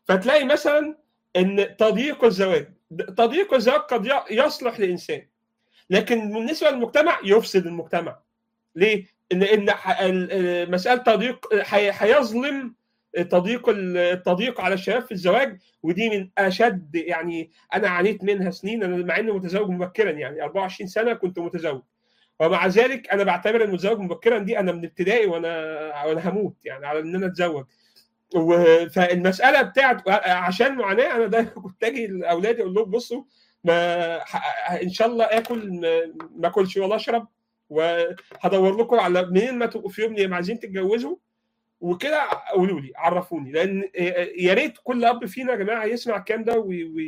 فتلاقي مثلا ان تضييق الزواج تضييق الزواج قد يصلح لانسان لكن بالنسبه للمجتمع يفسد المجتمع ليه؟ ان ان مساله تضييق هيظلم تضييق التضييق على الشباب في الزواج ودي من اشد يعني انا عانيت منها سنين انا مع اني متزوج مبكرا يعني 24 سنه كنت متزوج ومع ذلك انا بعتبر ان المتزوج مبكرا دي انا من ابتدائي وانا وانا هموت يعني على ان انا اتزوج فالمساله بتاعت عشان معاناه انا دايما كنت اجي لاولادي اقول لهم بصوا ما ان شاء الله اكل ما اكلش ولا اشرب وهدور لكم على منين ما تبقوا في يوم عايزين تتجوزوا وكده قولوا لي عرفوني لان يا ريت كل اب فينا يا جماعه يسمع الكلام ده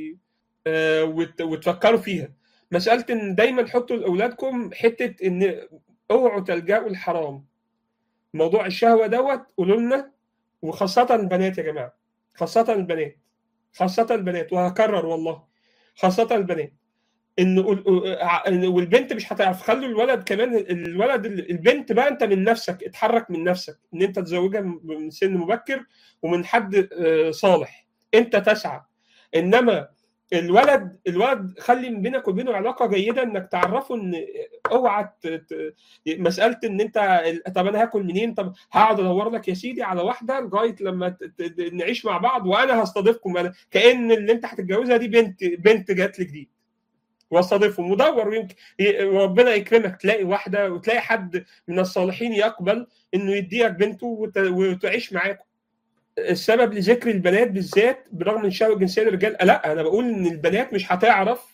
وتفكروا فيها مساله ان دايما حطوا لاولادكم حته ان اوعوا تلجأوا الحرام موضوع الشهوه دوت قولوا لنا وخاصه البنات يا جماعه خاصه البنات خاصه البنات وهكرر والله خاصه البنات ان والبنت مش هتعرف خلوا الولد كمان الولد البنت بقى انت من نفسك اتحرك من نفسك ان انت تزوجها من سن مبكر ومن حد صالح انت تسعى انما الولد الولد خلي من بينك وبينه علاقه جيده انك تعرفه ان اوعى مساله ان انت طب انا هاكل منين طب هقعد ادور لك يا سيدي على واحده لغايه لما نعيش مع بعض وانا هستضيفكم انا كان اللي انت هتتجوزها دي بنت بنت جات لي جديد واستضيفهم ودور ويمكن ربنا يكرمك تلاقي واحده وتلاقي حد من الصالحين يقبل انه يديك بنته وتعيش معاكم السبب لذكر البنات بالذات برغم من شهوه الجنسيه للرجال لا انا بقول ان البنات مش هتعرف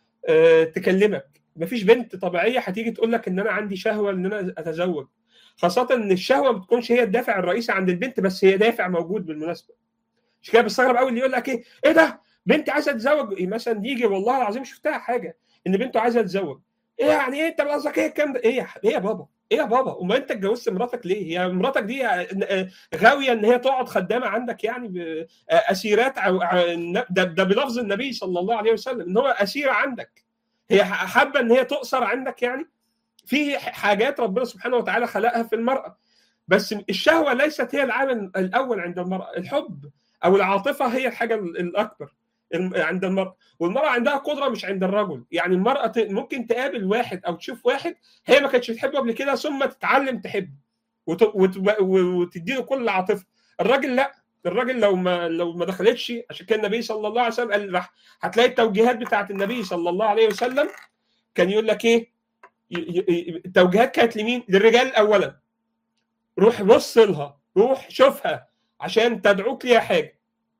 تكلمك مفيش بنت طبيعيه هتيجي تقول لك ان انا عندي شهوه ان انا اتزوج خاصه ان الشهوه ما بتكونش هي الدافع الرئيسي عند البنت بس هي دافع موجود بالمناسبه مش كده بستغرب قوي اللي يقول لك ايه ايه ده بنت عايزه تتزوج مثلا يجي والله العظيم شفتها حاجه ان بنته عايزه تتزوج ايه يعني ايه انت قصدك ايه الكلام ده ايه يا ايه يا بابا ايه يا بابا وما انت اتجوزت مراتك ليه هي مراتك دي غاويه ان هي تقعد خدامه عندك يعني اسيرات ده, ده بلفظ النبي صلى الله عليه وسلم ان هو اسيره عندك هي حابه ان هي تؤثر عندك يعني في حاجات ربنا سبحانه وتعالى خلقها في المراه بس الشهوه ليست هي العامل الاول عند المراه الحب او العاطفه هي الحاجه الاكبر عند المرأة والمرأة عندها قدرة مش عند الرجل يعني المرأة ممكن تقابل واحد أو تشوف واحد هي ما كانتش بتحبه قبل كده ثم تتعلم تحبه وت... وت... وتديله كل العاطفة الراجل لا الراجل لو ما لو ما دخلتش عشان كان النبي صلى الله عليه وسلم قال راح هتلاقي التوجيهات بتاعت النبي صلى الله عليه وسلم كان يقول لك ايه التوجيهات كانت لمين للرجال اولا روح بص لها روح شوفها عشان تدعوك ليها حاجه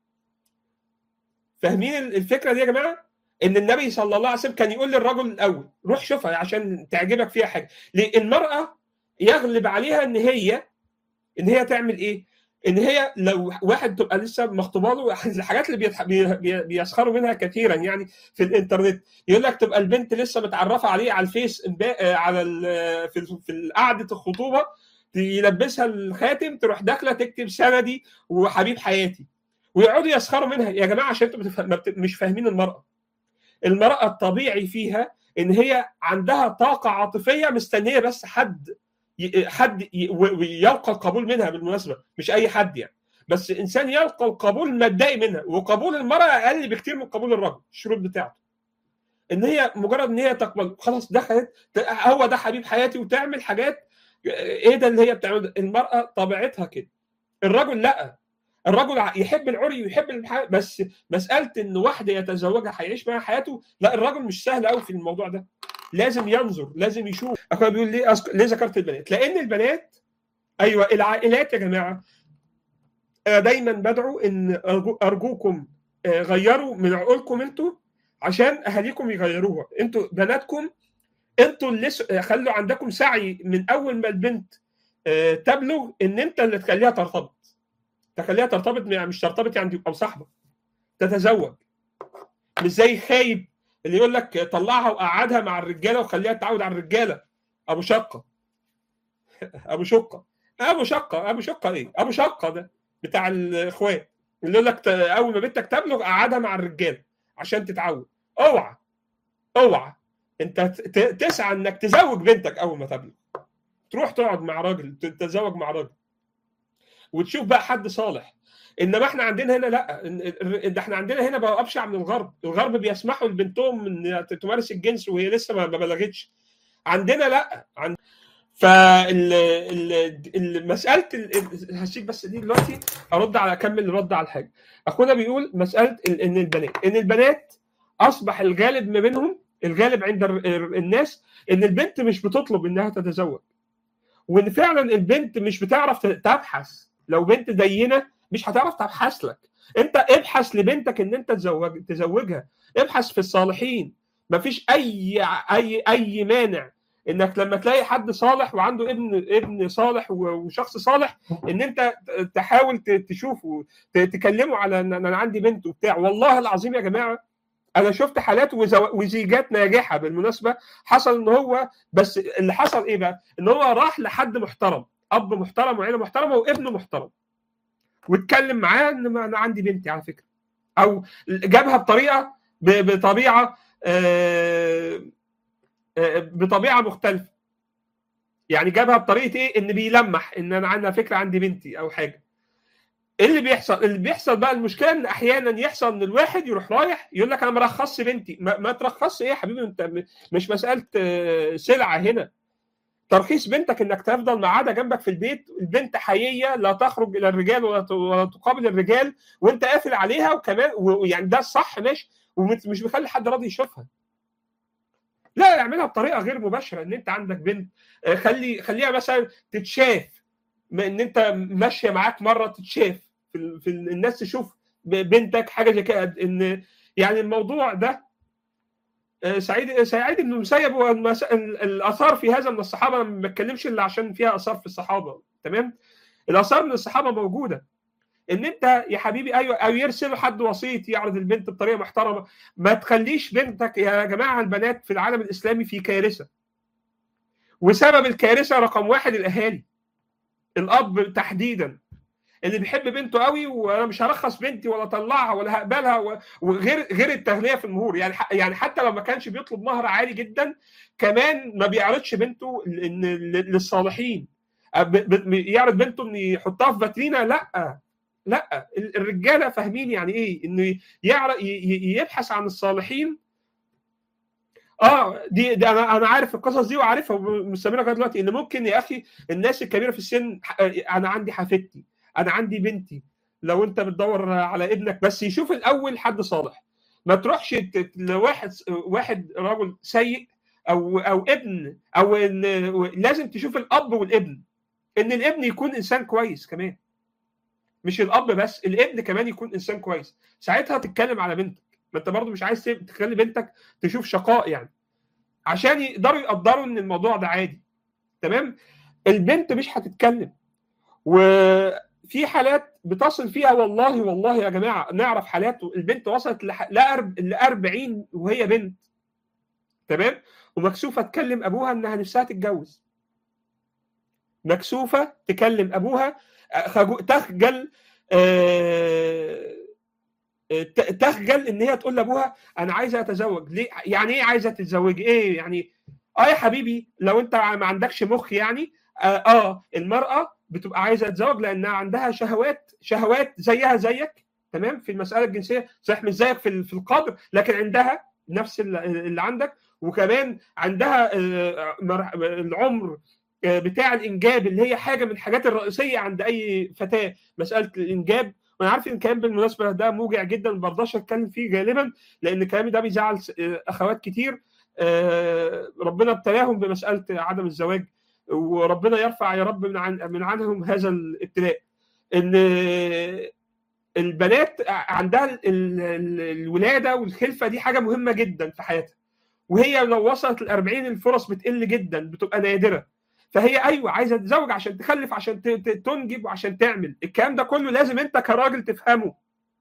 فاهمين الفكره دي يا جماعه؟ ان النبي صلى الله عليه وسلم كان يقول للرجل الاول روح شوفها عشان تعجبك فيها حاجه، لان المراه يغلب عليها ان هي ان هي تعمل ايه؟ ان هي لو واحد تبقى لسه مخطوبه له الحاجات اللي بيتح... بي... بيسخروا منها كثيرا يعني في الانترنت يقول لك تبقى البنت لسه متعرفه عليه على الفيس على ال... في في قعده الخطوبه يلبسها الخاتم تروح داخله تكتب سندي وحبيب حياتي ويقعدوا يسخروا منها يا جماعه عشان انتوا مش فاهمين المراه المراه الطبيعي فيها ان هي عندها طاقه عاطفيه مستنيه بس حد حد يلقى القبول منها بالمناسبه مش اي حد يعني بس انسان يلقى القبول مبدئي منها وقبول المراه اقل بكتير من قبول الرجل الشروط بتاعته ان هي مجرد ان هي تقبل خلاص دخلت هو ده حبيب حياتي وتعمل حاجات ايه ده اللي هي بتعمل المراه طبيعتها كده الرجل لا الرجل يحب العري ويحب الحياة بس مساله ان واحده يتزوجها هيعيش معاها حياته لا الرجل مش سهل قوي في الموضوع ده لازم ينظر لازم يشوف اخويا بيقول ليه أسك... ليه ذكرت البنات لان البنات ايوه العائلات يا جماعه انا دايما بدعو ان أرجو... ارجوكم غيروا من عقولكم انتوا عشان اهاليكم يغيروها انتوا بناتكم انتوا اللي خلوا عندكم سعي من اول ما البنت تبلغ ان انت اللي تخليها ترتبط تخليها ترتبط مش ترتبط يعني تبقى صاحبه تتزوج مش زي خايب اللي يقول لك طلعها وقعدها مع الرجاله وخليها تتعود على الرجاله ابو شقه ابو شقه ابو شقه ابو شقه ايه ابو شقه ده بتاع الاخوات اللي يقول لك اول ما بنتك تبلغ قعدها مع الرجاله عشان تتعود اوعى اوعى انت تسعى انك تزوج بنتك اول ما تبلغ تروح تقعد مع راجل تتزوج مع راجل وتشوف بقى حد صالح انما احنا عندنا هنا لا ده احنا عندنا هنا بقى ابشع من الغرب الغرب بيسمحوا لبنتهم ان تمارس الجنس وهي لسه ما بلغتش عندنا لا عند فالمساله هسيب بس دي دلوقتي ارد على اكمل الرد على الحاجه اخونا بيقول مساله ان البنات ان البنات اصبح الغالب ما بينهم الغالب عند الناس ان البنت مش بتطلب انها تتزوج وان فعلا البنت مش بتعرف تبحث لو بنت زينا مش هتعرف تبحث لك انت ابحث لبنتك ان انت تزوج تزوجها ابحث في الصالحين مفيش اي اي اي مانع انك لما تلاقي حد صالح وعنده ابن ابن صالح وشخص صالح ان انت تحاول تشوفه تكلمه على ان انا عندي بنت وبتاع والله العظيم يا جماعه انا شفت حالات وزيجات ناجحه بالمناسبه حصل ان هو بس اللي حصل ايه بقى؟ ان هو راح لحد محترم اب محترم وعيله محترمه وابنه محترم واتكلم معاه ان انا عندي بنتي على فكره او جابها بطريقه بطبيعه بطبيعه مختلفه يعني جابها بطريقه ايه ان بيلمح ان انا عندي فكره عندي بنتي او حاجه ايه اللي بيحصل اللي بيحصل بقى المشكله ان احيانا يحصل ان الواحد يروح رايح يقول لك انا ما رخصش بنتي ما, ما ترخصش ايه يا حبيبي انت مش مساله سلعه هنا ترخيص بنتك انك تفضل معاده جنبك في البيت البنت حييه لا تخرج الى الرجال ولا ولا تقابل الرجال وانت قافل عليها وكمان ويعني ده الصح ماشي ومش بيخلي حد راضي يشوفها لا اعملها بطريقه غير مباشره ان انت عندك بنت خلي خليها مثلا تتشاف ان انت ماشيه معاك مره تتشاف في, في الناس تشوف بنتك حاجه زي كده ان يعني الموضوع ده سعيد سعيد بن المسيب الاثار في هذا من الصحابه انا ما بتكلمش الا عشان فيها اثار في الصحابه تمام الاثار من الصحابه موجوده ان انت يا حبيبي ايوه او يرسل حد وسيط يعرض البنت بطريقه محترمه ما تخليش بنتك يا جماعه البنات في العالم الاسلامي في كارثه وسبب الكارثه رقم واحد الاهالي الاب تحديدا اللي بيحب بنته قوي وانا مش هرخص بنتي ولا اطلعها ولا هقبلها وغير غير التغليه في المهور يعني يعني حتى لو ما كانش بيطلب مهر عالي جدا كمان ما بيعرضش بنته للصالحين يعرض بنته ان يحطها في فاترينا لا لا الرجاله فاهمين يعني ايه انه يعرف يبحث عن الصالحين اه دي, دي انا انا عارف القصص دي وعارفها ومستمره لغايه دلوقتي ان ممكن يا اخي الناس الكبيره في السن انا عندي حفيدتي انا عندي بنتي لو انت بتدور على ابنك بس يشوف الاول حد صالح ما تروحش لواحد واحد رجل سيء او او ابن او إن لازم تشوف الاب والابن ان الابن يكون انسان كويس كمان مش الاب بس الابن كمان يكون انسان كويس ساعتها تتكلم على بنتك ما انت برضه مش عايز تخلي بنتك تشوف شقاء يعني عشان يقدروا يقدروا ان الموضوع ده عادي تمام البنت مش هتتكلم وفي حالات بتصل فيها والله والله يا جماعه نعرف حالات البنت وصلت ل 40 وهي بنت تمام ومكسوفه تكلم ابوها انها نفسها تتجوز مكسوفه تكلم ابوها تخجل آه تخجل ان هي تقول لابوها انا عايزه اتزوج ليه يعني ايه عايزه تتزوجي ايه يعني اه يا حبيبي لو انت ما عندكش مخ يعني آه, اه المراه بتبقى عايزه تتزوج لانها عندها شهوات شهوات زيها زيك تمام في المساله الجنسيه صحيح مش زيك في في القدر لكن عندها نفس اللي عندك وكمان عندها العمر بتاع الانجاب اللي هي حاجه من الحاجات الرئيسيه عند اي فتاه مساله الانجاب وانا عارف ان الكلام بالمناسبه ده موجع جدا ما برضاش اتكلم فيه غالبا لان كلامي ده بيزعل اخوات كتير ربنا ابتلاهم بمساله عدم الزواج وربنا يرفع يا رب من عن من عنهم هذا الابتلاء ان البنات عندها الولاده والخلفه دي حاجه مهمه جدا في حياتها وهي لو وصلت ل 40 الفرص بتقل جدا بتبقى نادره فهي ايوه عايزه تتزوج عشان تخلف عشان تنجب وعشان تعمل الكلام ده كله لازم انت كراجل تفهمه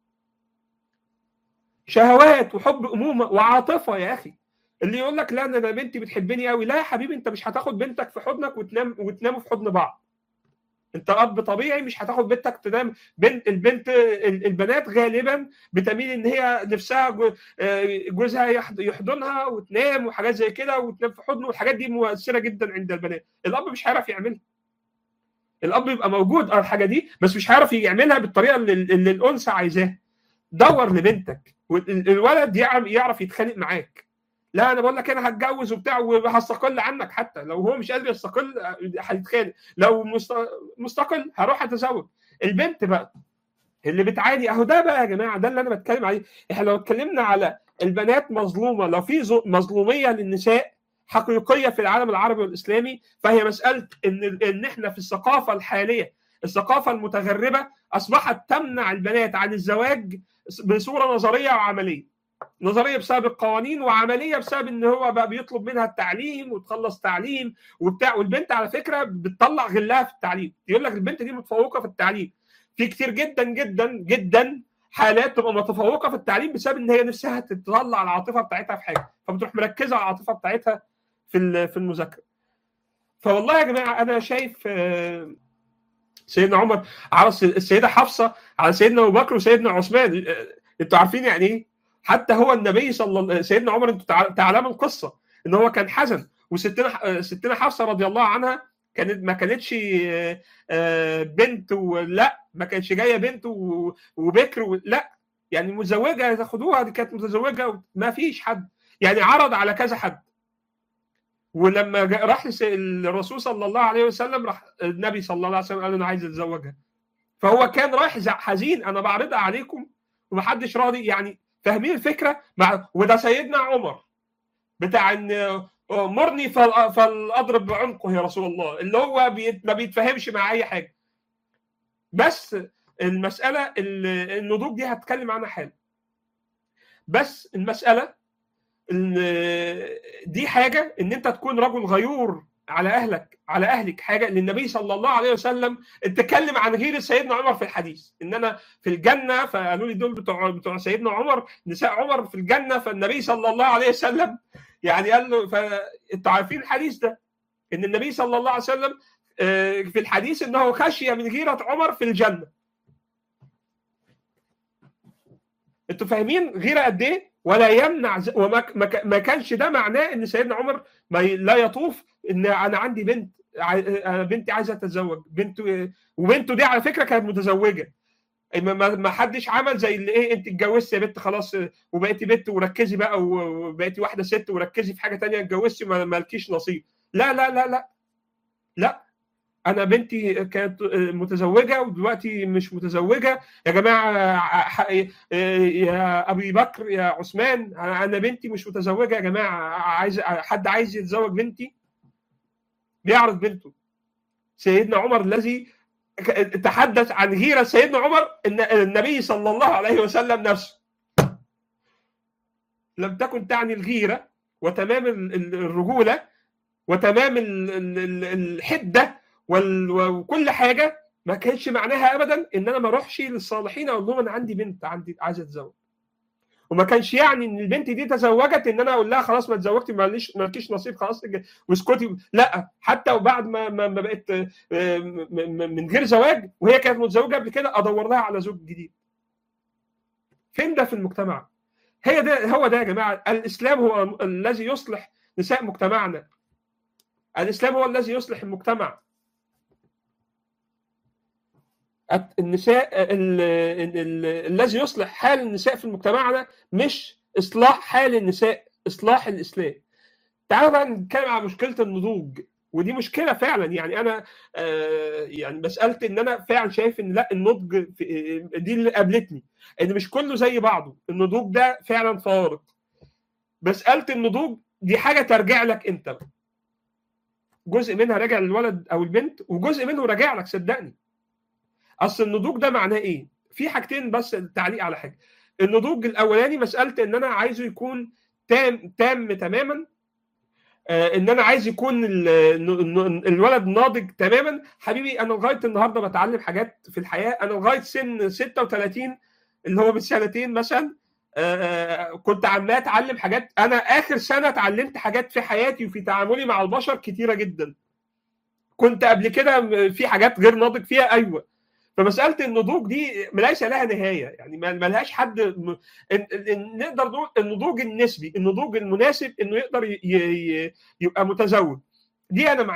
شهوات وحب امومه وعاطفه يا اخي اللي يقول لك لا انا بنتي بتحبني قوي لا يا حبيبي انت مش هتاخد بنتك في حضنك وتنام وتناموا في حضن بعض انت اب طبيعي مش هتاخد بنتك تنام بنت البنت البنات غالبا بتميل ان هي نفسها جوزها يحضنها وتنام وحاجات زي كده وتنام في حضنه والحاجات دي مؤثره جدا عند البنات الاب مش هيعرف يعملها الاب يبقى موجود اه الحاجه دي بس مش هيعرف يعملها بالطريقه اللي, اللي الانثى عايزاها دور لبنتك والولد يعرف يتخانق معاك لا انا بقول لك انا هتجوز وبتاع وهستقل عنك حتى لو هو مش قادر يستقل هيتخانق لو مستقل هروح اتزوج البنت بقى اللي بتعاني اهو ده بقى يا جماعه ده اللي انا بتكلم عليه احنا لو اتكلمنا على البنات مظلومه لو في مظلوميه للنساء حقيقيه في العالم العربي والاسلامي فهي مساله ان ان احنا في الثقافه الحاليه الثقافه المتغربه اصبحت تمنع البنات عن الزواج بصوره نظريه وعمليه نظريه بسبب القوانين وعمليه بسبب ان هو بقى بيطلب منها التعليم وتخلص تعليم وبتاع والبنت على فكره بتطلع غلها في التعليم يقول لك البنت دي متفوقه في التعليم في كتير جدا جدا جدا حالات تبقى متفوقه في التعليم بسبب ان هي نفسها تطلع العاطفه بتاعتها في حاجه فبتروح مركزه على العاطفه بتاعتها في في المذاكره فوالله يا جماعه انا شايف سيدنا عمر على السيده حفصه على سيدنا ابو بكر وسيدنا عثمان انتوا عارفين يعني ايه حتى هو النبي صلى الله سيدنا عمر انتوا تعلموا القصه ان هو كان حزن وستنا ستنا حفصه رضي الله عنها كانت ما كانتش بنت ولا ما كانتش جايه بنت وبكر لا يعني متزوجه تاخدوها دي كانت متزوجه ما فيش حد يعني عرض على كذا حد ولما راح الرسول صلى الله عليه وسلم راح النبي صلى الله عليه وسلم قال له انا عايز اتزوجها فهو كان رايح حزين انا بعرضها عليكم ومحدش راضي يعني فاهمين الفكره مع وده سيدنا عمر بتاع ان مرني فالاضرب بعنقه يا رسول الله اللي هو بيت ما بيتفهمش مع اي حاجه بس المساله النضوج دي هتكلم عنها حالا بس المساله ان دي حاجه ان انت تكون رجل غيور على اهلك على اهلك حاجه للنبي صلى الله عليه وسلم اتكلم عن غير سيدنا عمر في الحديث ان انا في الجنه فقالوا لي دول بتوع بتوع سيدنا عمر نساء عمر في الجنه فالنبي صلى الله عليه وسلم يعني قال له فانتوا عارفين الحديث ده ان النبي صلى الله عليه وسلم في الحديث انه خشي من غيره عمر في الجنه انتوا فاهمين غيره قد ايه ولا يمنع ز... وما ما كانش ده معناه ان سيدنا عمر ما ي... لا يطوف ان انا عندي بنت ع... بنتي عايزه تتزوج بنته وبنته دي على فكره كانت متزوجه ما, ما حدش عمل زي اللي ايه انت اتجوزتي يا بنت خلاص وبقيتي بنت وركزي بقى وبقيتي واحده ست وركزي في حاجه تانية اتجوزتي ما مالكيش نصيب لا لا لا لا لا انا بنتي كانت متزوجه ودلوقتي مش متزوجه يا جماعه يا ابي بكر يا عثمان انا بنتي مش متزوجه يا جماعه عايز حد عايز يتزوج بنتي بيعرض بنته سيدنا عمر الذي تحدث عن غيرة سيدنا عمر ان النبي صلى الله عليه وسلم نفسه لم تكن تعني الغيرة وتمام الرجولة وتمام الحدة وكل حاجة ما كانش معناها ابدا ان انا ما اروحش للصالحين اقول لهم انا عندي بنت عندي عايزه اتزوج وما كانش يعني ان البنت دي تزوجت ان انا اقول لها خلاص ما اتزوجتي ماليش مالكيش نصيب خلاص واسكتي لا حتى وبعد ما ما بقت من غير زواج وهي كانت متزوجه قبل كده ادور لها على زوج جديد فين ده في المجتمع هي ده هو ده يا جماعه الاسلام هو الذي يصلح نساء مجتمعنا الاسلام هو الذي يصلح المجتمع النساء الذي يصلح حال النساء في مجتمعنا مش اصلاح حال النساء اصلاح الاسلام تعالوا بقى نتكلم عن مشكله النضوج ودي مشكله فعلا يعني انا آه يعني مساله ان انا فعلا شايف ان لا النضج دي اللي قابلتني ان مش كله زي بعضه النضوج ده فعلا فارق مساله النضوج دي حاجه ترجع لك انت جزء منها راجع للولد او البنت وجزء منه راجع لك صدقني اصل النضوج ده معناه ايه؟ في حاجتين بس تعليق على حاجه. النضوج الاولاني مساله ان انا عايزه يكون تام تام تماما آه ان انا عايز يكون الولد ناضج تماما حبيبي انا لغايه النهارده بتعلم حاجات في الحياه انا لغايه سن 36 اللي هو من سنتين مثلا آه كنت عمال اتعلم حاجات انا اخر سنه اتعلمت حاجات في حياتي وفي تعاملي مع البشر كتيره جدا كنت قبل كده في حاجات غير ناضج فيها ايوه فمساله النضوج دي ليس لها نهايه يعني ما لهاش حد م... نقدر نقول النضوج النسبي النضوج المناسب انه يقدر ي... ي... يبقى متزوج دي انا معاك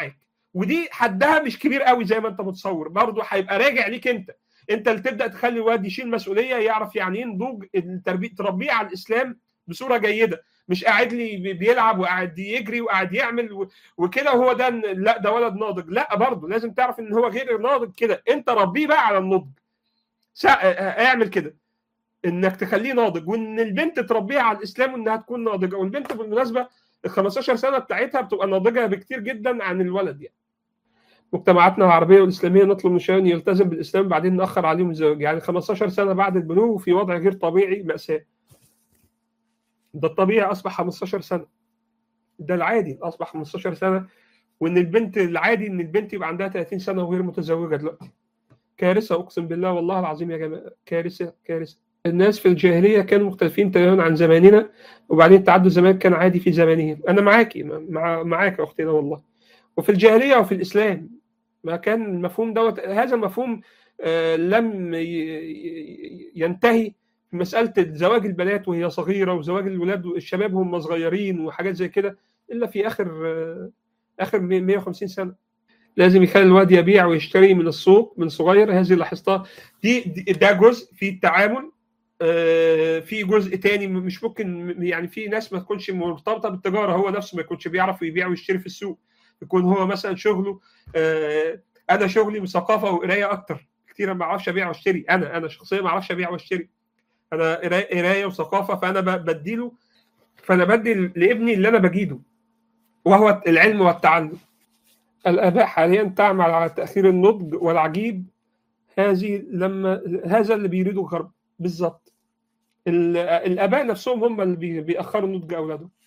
ودي حدها مش كبير قوي زي ما انت متصور برضه هيبقى راجع ليك انت انت اللي تبدا تخلي الواد يشيل مسؤوليه يعرف يعني ايه نضوج التربيه تربيه على الاسلام بصوره جيده مش قاعد لي بيلعب وقاعد يجري وقاعد يعمل وكده هو ده لا ده ولد ناضج لا برضه لازم تعرف ان هو غير ناضج كده انت ربيه بقى على النضج اعمل كده انك تخليه ناضج وان البنت تربيها على الاسلام وانها تكون ناضجه والبنت بالمناسبه ال 15 سنه بتاعتها بتبقى ناضجه بكتير جدا عن الولد يعني مجتمعاتنا العربيه والاسلاميه نطلب من الشباب يلتزم بالاسلام بعدين ناخر عليهم الزواج يعني 15 سنه بعد البلوغ في وضع غير طبيعي ماساه ده الطبيعي اصبح 15 سنه ده العادي اصبح 15 سنه وان البنت العادي ان البنت يبقى عندها 30 سنه وغير متزوجه دلوقتي كارثه اقسم بالله والله العظيم يا جماعه كارثه كارثه الناس في الجاهليه كانوا مختلفين تماما عن زماننا وبعدين تعدد الزمان كان عادي في زمانهم انا معاكي مع معاك يا اختنا والله وفي الجاهليه وفي الاسلام ما كان المفهوم دوت هذا المفهوم آه لم ينتهي في مساله زواج البنات وهي صغيره وزواج الولاد الشباب هم صغيرين وحاجات زي كده الا في اخر آه اخر 150 سنه لازم يخلي الواد يبيع ويشتري من السوق من صغير هذه لاحظتها دي, دي ده جزء في التعامل آه في جزء تاني مش ممكن يعني في ناس ما تكونش مرتبطه بالتجاره هو نفسه ما يكونش بيعرف يبيع ويشتري في السوق يكون هو مثلا شغله آه انا شغلي بثقافه وقرايه اكتر كتير ما اعرفش ابيع واشتري انا انا شخصيا ما اعرفش ابيع واشتري انا قرايه وثقافه فانا بديله فانا بدي لابني اللي انا بجيده وهو العلم والتعلم الاباء حاليا تعمل على تاخير النضج والعجيب هذه لما هذا اللي بيريده الغرب بالظبط الاباء نفسهم هم اللي بيأخروا نضج اولادهم